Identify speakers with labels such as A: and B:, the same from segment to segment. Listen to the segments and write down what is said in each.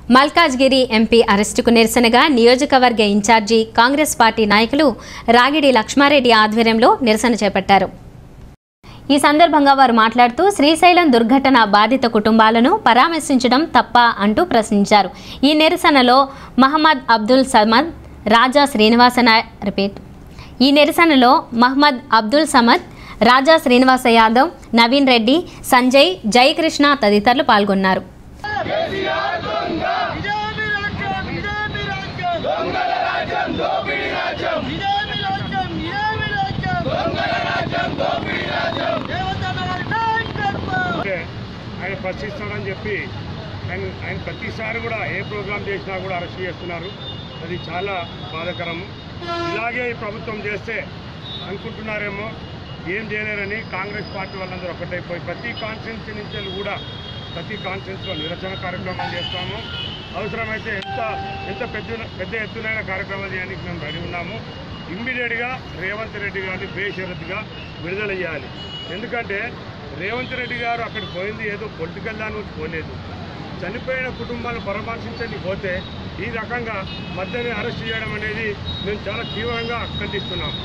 A: Malkajgiri MP అరెస్టుకు నిరసనగా నియోజకవర్గ ఇన్ఛార్జి కాంగ్రెస్ పార్టీ నాయకులు రాగిడి లక్ష్మారెడ్డి ఆధ్వర్యంలో నిరసన చేపట్టారు ఈ సందర్భంగా వారు మాట్లాడుతూ శ్రీశైలం దుర్ఘటన బాధిత కుటుంబాలను పరామర్శించడం తప్ప అంటూ ప్రశ్నించారు ఈ నిరసనలో మహమ్మద్ అబ్దుల్ సమద్ రాజా శ్రీనివాస రిపీట్ ఈ నిరసనలో మహమ్మద్ అబ్దుల్ సమద్ రాజా శ్రీనివాస యాదవ్ నవీన్ రెడ్డి సంజయ్ జయకృష్ణ తదితరులు పాల్గొన్నారు
B: అంటే ఆయన ప్రశ్నిస్తాడని చెప్పి ఆయన ఆయన ప్రతిసారి కూడా ఏ ప్రోగ్రాం చేసినా కూడా అరెస్ట్ చేస్తున్నారు అది చాలా బాధాకరం ఇలాగే ఈ ప్రభుత్వం చేస్తే అనుకుంటున్నారేమో ఏం చేయలేరని కాంగ్రెస్ పార్టీ వాళ్ళందరూ ఒకటైపోయి ప్రతి కాన్స్టిట్యున్సీ నుంచి కూడా ప్రతి కాన్స్టిట్యున్సీలో నిరసన కార్యక్రమాలు చేస్తాము అవసరమైతే ఎంత ఎంత పెద్ద పెద్ద ఎత్తునైన కార్యక్రమాలు చేయడానికి మేము రెడీ ఉన్నాము ఇమ్మీడియట్గా రేవంత్ రెడ్డి గారిని బేషరతుగా విడుదల చేయాలి ఎందుకంటే రేవంత్ రెడ్డి గారు అక్కడికి పోయింది ఏదో పొలిటికల్ దాని గురించి పోలేదు చనిపోయిన కుటుంబాలను పరామర్శించడానికి పోతే ఈ రకంగా మధ్యని అరెస్ట్ చేయడం అనేది మేము చాలా తీవ్రంగా ఖండిస్తున్నాం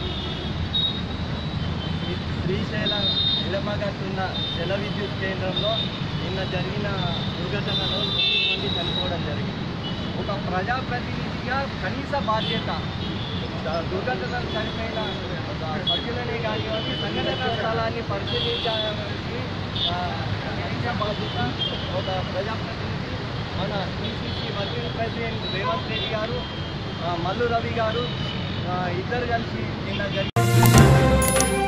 C: శ్రీశైలం ఎడమగట్టున్న జల విద్యుత్ కేంద్రంలో నిన్న జరిగిన దుర్ఘటనలో తొమ్మిది మంది చనిపోవడం జరిగింది ఒక ప్రజాప్రతినిధిగా కనీస బాధ్యత ద- దుర్ఘటనలు చనిపోయిన ఆ, సభ్యులనే కానివ్వండి సంఘటన స్థలాన్ని పరిశీలించడానికి ఆ, కనీస బాధ్యత ఒక ప్రజాప్రతినిధి మన TCC working president Revanth Reddy garu ఆ, మల్లు రవి గారు ఆ, ఇద్దరు కలిసి నిన్న జరిగిన